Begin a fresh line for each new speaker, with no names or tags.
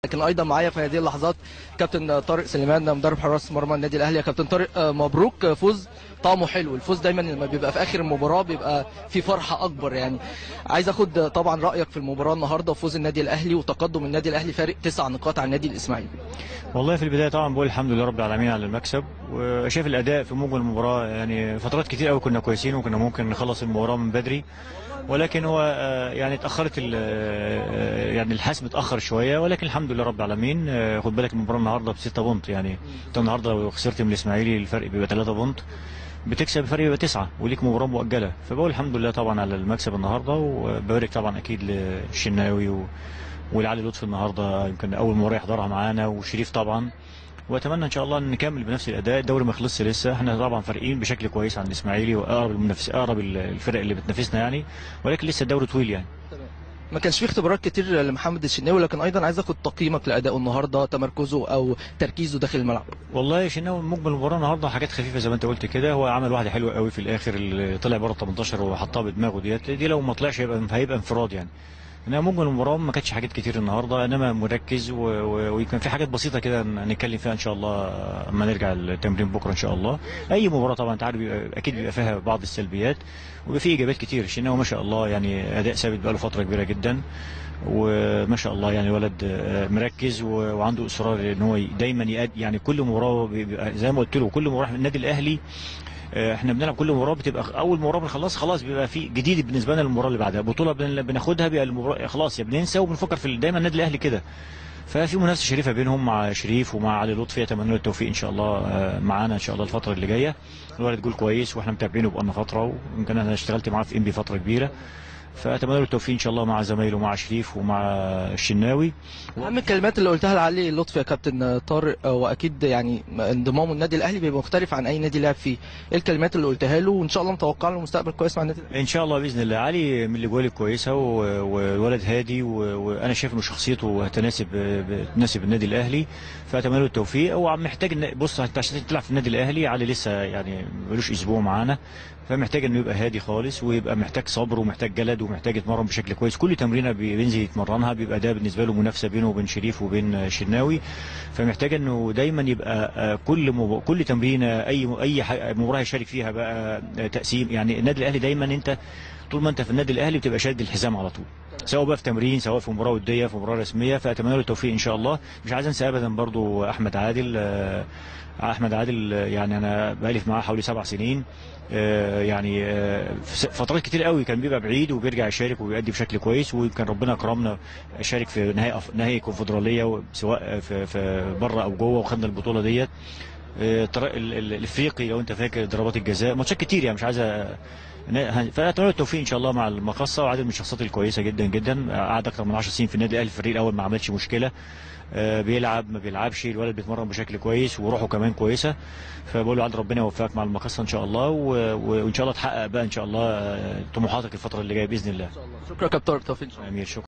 لكن ايضا معايا في هذه اللحظات كابتن طارق سليمان مدرب حراس مرمى النادي الاهلي يا كابتن طارق آه، مبروك آه، فوز طعمه حلو الفوز دايما لما بيبقى في اخر المباراه بيبقى في فرحه اكبر يعني عايز اخد آه، طبعا رايك في المباراه النهارده وفوز النادي الاهلي وتقدم النادي الاهلي فارق تسع نقاط عن النادي الاسماعيلي
والله في البدايه طبعا بقول الحمد لله رب العالمين على المكسب وشايف الاداء في مجمل المباراه يعني فترات كتير قوي كنا كويسين وكنا ممكن نخلص المباراه من بدري ولكن هو آه، يعني اتاخرت ال- آه، يعني الحسم اتاخر شويه ولكن الحمد لله رب العالمين آه، خد بالك المباراه النهارده ب 6 بونت يعني انت النهارده لو خسرت من الاسماعيلي الفرق بيبقى 3 بونت بتكسب الفرق بيبقى 9 وليك مباراه مؤجله فبقول الحمد لله طبعا على المكسب النهارده وببارك طبعا اكيد للشناوي و والعلي لطفي النهارده يمكن اول مباراه يحضرها معانا وشريف طبعا واتمنى ان شاء الله ان نكمل بنفس الاداء الدوري ما خلصش لسه احنا طبعا فارقين بشكل كويس عن الاسماعيلي واقرب المنافس اقرب الفرق اللي بتنافسنا يعني ولكن لسه الدوري طويل يعني
ما كانش في اختبارات كتير لمحمد الشناوي لكن ايضا عايز اخد تقييمك لادائه النهارده تمركزه او تركيزه داخل الملعب
والله شناوي مجمل المباراه النهارده حاجات خفيفه زي ما انت قلت كده هو عمل واحده حلوه قوي في الاخر اللي طلع بره ال 18 وحطها بدماغه ديت دي لو ما طلعش هيبقى هيبقى انفراد يعني انما مجمل المباراه ما كانتش حاجات كتير النهارده انما مركز و- و- ويمكن في حاجات بسيطه كده نتكلم فيها ان شاء الله اما نرجع التمرين بكره ان شاء الله اي مباراه طبعا انت عارف بيبقى- اكيد بيبقى فيها بعض السلبيات وبيبقى في ايجابيات كتير شناوي ما شاء الله يعني اداء ثابت بقاله فتره كبيره جدا وما شاء الله يعني ولد آه، مركز و- وعنده اصرار ان هو دايما يأدي يعني كل مباراه بيبقى زي ما قلت له كل مباراه من النادي الاهلي آه، احنا بنلعب كل مباراه بتبقى اول مباراه بنخلص خلاص بيبقى في جديد بالنسبه لنا المباراه اللي بعدها بطوله بن- بناخدها بيبقى المباراه خلاص يا بننسى وبنفكر في دايما النادي الاهلي كده ففي منافسه شريفه بينهم مع شريف ومع علي لطفي اتمنى له التوفيق ان شاء الله آه، معانا ان شاء الله الفتره اللي جايه الولد جول كويس واحنا متابعينه بقالنا فتره ويمكن انا اشتغلت معاه في ام بي فتره كبيره فاتمنى له التوفيق ان شاء الله مع زمايله مع شريف ومع الشناوي
اهم الكلمات اللي قلتها لعلي لطفي يا كابتن طارق آه، واكيد يعني انضمامه النادي الاهلي بيبقى مختلف عن اي نادي لعب فيه ايه الكلمات اللي قلتها له وان شاء الله متوقع له مستقبل كويس مع النادي الأهلي؟
ان شاء الله باذن الله علي من الاجوال الكويسه و- والولد هادي و- وانا شايف انه شخصيته هتناسب تناسب النادي الاهلي فاتمنى له التوفيق هو محتاج إن- بص انت عشان تلعب في النادي الاهلي علي لسه يعني ملوش اسبوع معانا فمحتاج انه يبقى هادي خالص ويبقى محتاج صبر ومحتاج جلد ومحتاج يتمرن بشكل كويس كل تمرينه بي- بينزل يتمرنها بيبقى ده بالنسبه له منافسه بينه وبين شريف وبين شناوي فمحتاج انه دايما يبقى آه، كل مب... كل تمرينه اي اي ح- مباراه يشارك فيها بقى آه، تقسيم يعني النادي الاهلي دايما انت طول ما انت في النادي الاهلي بتبقى شاد الحزام على طول سواء بقى في تمرين سواء في مباراه وديه في مباراه رسميه فاتمنى له التوفيق ان شاء الله مش عايز انسى ابدا برضو احمد عادل آه، احمد عادل آه، يعني انا بالف معاه حوالي سبع سنين آه، يعني آه، في س- فترات كتير قوي كان بيبقى بعيد وبيرجع يشارك وبيأدي بشكل كويس وكان ربنا اكرمنا شارك في نهائي أف- نهائي كونفدراليه سواء في في بره او جوه وخدنا البطوله ديت آه، طرق ال- ال- الافريقي لو انت فاكر ضربات الجزاء ماتشات كتير يعني مش عايز أ- ن- فاتمنى له التوفيق ان شاء الله مع المقصه وعادل من الشخصيات الكويسه جدا جدا قعد اكتر من 10 سنين في النادي الاهلي في الفريق الاول ما عملش مشكله آه، بيلعب ما بيلعبش الولد بيتمرن بشكل كويس وروحه كمان كويسه فبقول له عاد ربنا يوفقك مع المقصه ان شاء الله و- و- وان شاء الله تحقق بقى ان شاء الله آه، طموحاتك الفتره اللي جايه باذن الله
شكرا يا كابتن طارق توفيق
امير شكرا